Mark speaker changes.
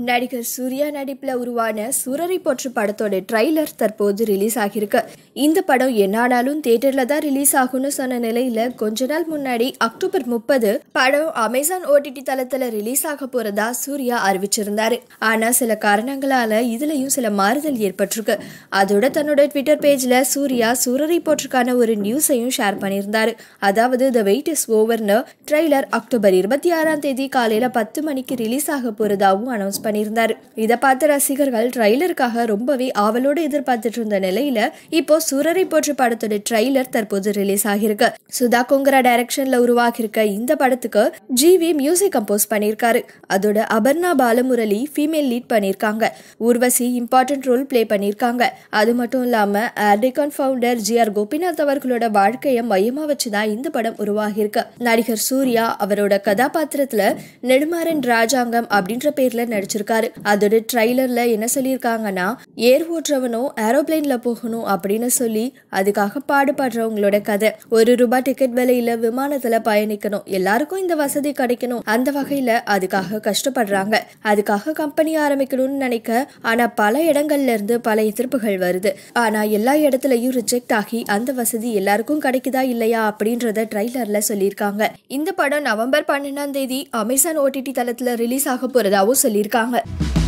Speaker 1: நடிகர் சூர்யா நடிப்புல உருவான சூரரை போற்று படத்தோட ட்ரைலர் தற்போது ரிலீஸ் ஆகியிருக்கு இந்த படம் என்னானாலும் தியேட்டர்ல தான் ரிலீஸ் ஆகும்னு சொன்ன நிலையில கொஞ்ச நாள் முன்னாடி அக்டோபர் முப்பது படம் அமேசான் ஓடிடி தளத்துல ரிலீஸ் ஆக போறதா சூர்யா அறிவிச்சிருந்தாரு ஆனா சில காரணங்களால இதுலயும் சில மாறுதல் ஏற்பட்டிருக்கு அதோட தன்னோட ட்விட்டர் பேஜ்ல சூர்யா சூரரை போற்றுக்கான ஒரு நியூஸையும் ஷேர் பண்ணியிருந்தாரு அதாவது த வெயிட் இஸ் ஓவர்னு ட்ரெய்லர் அக்டோபர் இருபத்தி ஆறாம் தேதி காலையில பத்து மணிக்கு ரிலீஸ் ஆக போறதாவும் அனௌன்ஸ் பண்ணியிருந்தாரு இதை பார்த்த ரசிகர்கள் ட்ரைலருக்காக ரொம்பவே ஆவலோடு எதிர்பார்த்துட்டு இருந்த நிலையில இப்போ சூரரை போற்று படத்தோட ட்ரைலர் தற்போது ரிலீஸ் ஆகியிருக்கு சுதா கொங்கரா டைரக்ஷன்ல உருவாகியிருக்க இந்த படத்துக்கு ஜிவி மியூசிக் கம்போஸ் பண்ணியிருக்காரு அதோட அபர்ணா பாலமுரளி ஃபீமேல் லீட் பண்ணியிருக்காங்க ஊர்வசி இம்பார்ட்டன்ட் ரோல் ப்ளே பண்ணியிருக்காங்க அது மட்டும் இல்லாம Air Deccan founder G R Gopinath அவர்களோட வாழ்க்கையை மையமா வச்சுதான் இந்த படம் உருவாகியிருக்கு நடிகர் சூர்யா அவரோட கதாபாத்திரத்துல நெடுமாறன் ராஜாங்கம் அப்படின்ற பேர்ல நடிச்சிருக்காரு அதோட ட்ரைலர்ல என்ன சொல்லியிருக்காங்கன்னா ஏர் ஓட்டுறவனும் ஏரோப்ளேன்ல போகணும் அப்படின்னு சொல்லி அதுக்காக பாடுபடுறவங்களோட கதை ஒரு ரூபாய் டிக்கெட் விலையில விமானத்துல பயணிக்கணும் எல்லாருக்கும் இந்த வசதி கிடைக்கணும் அந்த வகையில அதுக்காக கஷ்டப்படுறாங்க அதுக்காக கம்பெனி ஆரம்பிக்கணும்னு நினைக்க ஆனா பல இடங்கள்ல இருந்து பல எதிர்ப்புகள் வருது ஆனா எல்லா இடத்துலயும் ரிஜெக்ட் ஆகி அந்த வசதி எல்லாருக்கும் கிடைக்குதா இல்லையா அப்படின்றத ட்ரைலர்ல சொல்லியிருக்காங்க இந்த படம் நவம்பர் பன்னெண்டாம் தேதி அமேசான் ஓடிடி தளத்துல ரிலீஸ் ஆக போறதாவும் சொல்லியிருக்காங்க